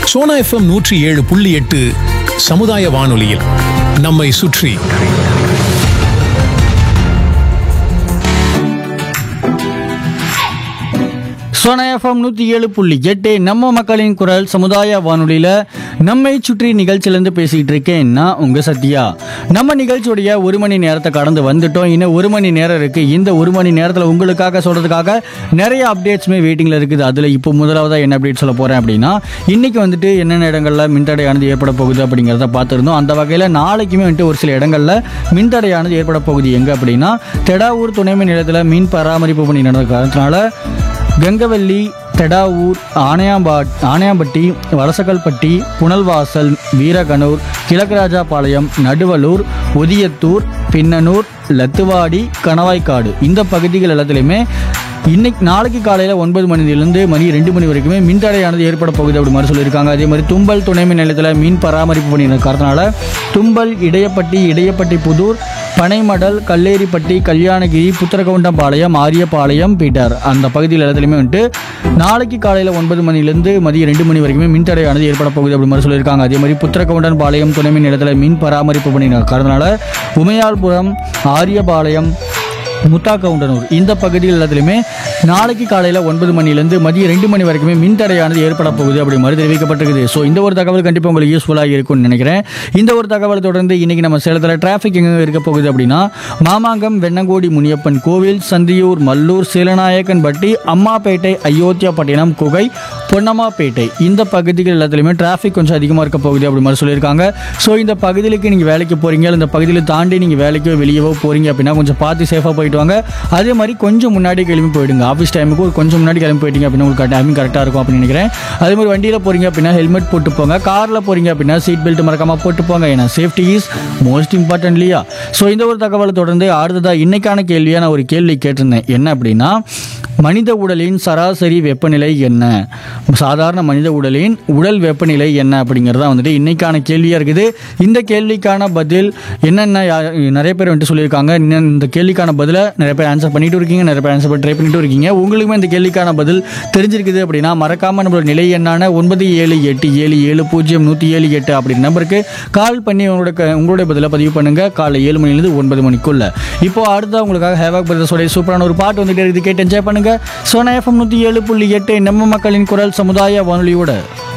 Sona FM நூற்றி ஏழு புள்ளி எட்டு சமுதாய வானொலியில் நம்மை சுற்றி சோனா எஃப்எம் நூற்றி ஏழு புள்ளி எட்டு நம்ம மக்களின் குரல் சமுதாய வானொலியில் நம்மை சுற்றி நிகழ்ச்சியிலேருந்து பேசிக்கிட்டு இருக்கேன் நான் உங்கள் சத்யா நம்ம நிகழ்ச்சியுடைய ஒரு மணி நேரத்தை கடந்து வந்துட்டோம் இன்னும் ஒரு மணி நேரம் இருக்குது இந்த ஒரு மணி நேரத்தில் உங்களுக்காக சொல்கிறதுக்காக நிறைய அப்டேட்ஸுமே வெயிட்டிங்கில் இருக்குது அதில் இப்போ முதலாவதாக என்ன அப்டேட் சொல்ல போகிறேன் அப்படின்னா இன்றைக்கி வந்துட்டு என்னென்ன இடங்களில் மின்தடையானது ஏற்பட போகுது அப்படிங்கிறத பார்த்துருந்தோம் அந்த வகையில் நாளைக்குமே வந்துட்டு ஒரு சில இடங்களில் மின்தடையானது ஏற்பட போகுது எங்கே அப்படின்னா தெடாவூர் துணைமின் நிலையத்தில் மின் பராமரிப்பு பணி நடந்த காரணத்தினால கங்கவல்லி தெடாவூர் ஆனையாம்பாட் ஆனையாம்பட்டி வலசக்கல்பட்டி புனல்வாசல் வீரகனூர் கிழக்கராஜாபாளையம் நடுவலூர் ஒதியத்தூர் பின்னனூர் லத்துவாடி கணவாய்க்காடு இந்த பகுதிகள் எல்லாத்துலேயுமே இன்னைக்கு நாளைக்கு காலையில் ஒன்பது மணிலிருந்து மணி ரெண்டு மணி வரைக்குமே மின்தடையானது ஏற்பட போகுது அப்படி மாதிரி சொல்லியிருக்காங்க அதே மாதிரி தும்பல் துணை மின் நிலையத்தில் மீன் பராமரிப்பு பண்ணி காரணத்தினால தும்பல் இடையப்பட்டி இடையப்பட்டி புதூர் பனைமடல் கல்லேரிப்பட்டி கல்யாணகிரி புத்திரகவுண்டம்பாளையம் ஆரியபாளையம் பீட்டர் அந்த பகுதியில் எல்லாத்துலேயுமே வந்துட்டு நாளைக்கு காலையில் ஒன்பது மணிலேருந்து மதியம் ரெண்டு மணி வரைக்குமே மின்தடையானது ஏற்பட போகுது அப்படி மாதிரி சொல்லியிருக்காங்க அதே மாதிரி புத்திரகவுண்டன் பாளையம் துணை மின் நிலையத்தில் மின் பராமரிப்பு பண்ணி காரணத்தினால உமையாள்புரம் ஆரியபாளையம் முத்தா கவுண்டனூர் இந்த பகுதிகள் எல்லாத்துலையுமே நாளைக்கு காலையில் ஒன்பது மணிலேருந்து மதியம் ரெண்டு மணி வரைக்குமே மின்தடையானது ஏற்பட போகுது அப்படி மாதிரி தெரிவிக்கப்பட்டிருக்குது ஸோ இந்த ஒரு தகவல் கண்டிப்பாக உங்களுக்கு யூஸ்ஃபுல்லாக இருக்கும்னு நினைக்கிறேன் இந்த ஒரு தகவலை தொடர்ந்து இன்னைக்கு நம்ம சேலத்தில் டிராஃபிக் எங்கே இருக்க போகுது அப்படின்னா மாமாங்கம் வெண்ணங்கோடி முனியப்பன் கோவில் சந்தியூர் மல்லூர் சீலநாயக்கன்பட்டி அம்மாப்பேட்டை அயோத்தியாப்பட்டினம் குகை பொன்னம்மாப்பேட்டை இந்த பகுதிகள் எல்லாத்துலேயுமே டிராஃபிக் கொஞ்சம் அதிகமாக இருக்க போகுது அப்படி மாதிரி சொல்லியிருக்காங்க ஸோ இந்த பகுதிகளுக்கு நீங்கள் வேலைக்கு போகிறீங்க இல்லை இந்த பகுதியில் தாண்டி நீங்கள் வேலைக்கோ வெளியவோ போகிறீங்க அப்படின்னா கொஞ்சம் பார்த்து சேஃபாக போயிட்டு வாங்க அதே மாதிரி கொஞ்சம் முன்னாடி கிளம்பி போயிடுங்க ஆஃபீஸ் டைமுக்கு ஒரு கொஞ்சம் முன்னாடி கிளம்பி போயிட்டீங்க அப்படின்னா உங்களுக்கு டைமிங் கரெக்டாக இருக்கும் அப்படின்னு நினைக்கிறேன் அதே மாதிரி வண்டியில் போகிறீங்க அப்படின்னா ஹெல்மெட் போட்டு போங்க காரில் போகிறீங்க அப்படின்னா சீட் பெல்ட் மறக்காமல் போட்டு போங்க ஏன்னா சேஃப்டி இஸ் மோஸ்ட் இம்பார்ட்டன்ட் இல்லையா ஸோ இந்த ஒரு தகவலை தொடர்ந்து அடுத்ததாக இன்னைக்கான கேள்வியாக நான் ஒரு கேள்வி கேட்டிருந்தேன் என்ன அப்படின்னா மனித உடலின் சராசரி வெப்பநிலை என்ன சாதாரண மனித உடலின் உடல் வெப்பநிலை என்ன அப்படிங்கிறது தான் வந்துட்டு இன்னைக்கான கேள்வியாக இருக்குது இந்த கேள்விக்கான பதில் என்னென்ன யா- நிறைய பேர் வந்துட்டு சொல்லியிருக்காங்க இன்னும் இந்த கேள்விக்கான பதிலை நிறைய பேர் ஆன்சர் பண்ணிட்டு இருக்கீங்க நிறைய பேர் ஆன்சர் பண்ணி ட்ரை பண்ணிட்டு இருக்கீங்க உங்களுக்குமே இந்த கேள்விக்கான பதில் தெரிஞ்சிருக்குது அப்படின்னா மறக்காம நம்மளோட நிலை எண்ணான ஒன்பது ஏழு எட்டு ஏழு ஏழு பூஜ்ஜியம் நூற்றி ஏழு எட்டு அப்படின்ற நம்பருக்கு கால் பண்ணி உங்களோட க- உங்களுடைய பதிலை பதிவு பண்ணுங்க காலை ஏழு மணிலேருந்து ஒன்பது மணிக்குள்ள இப்போ அடுத்த உங்களுக்காக ஹேவாக் பிரதர்ஸோடைய சூப்பரான ஒரு பாட்டு வந்துட்டு இருக்குது கேட்டு என்ஜாய் பண்ணுங்க சோனா எஃப்எம் நூற்றி ஏழு புள்ளி எட்டு நம்ம மக்களின் குரல் சமுதாய வானொலியோட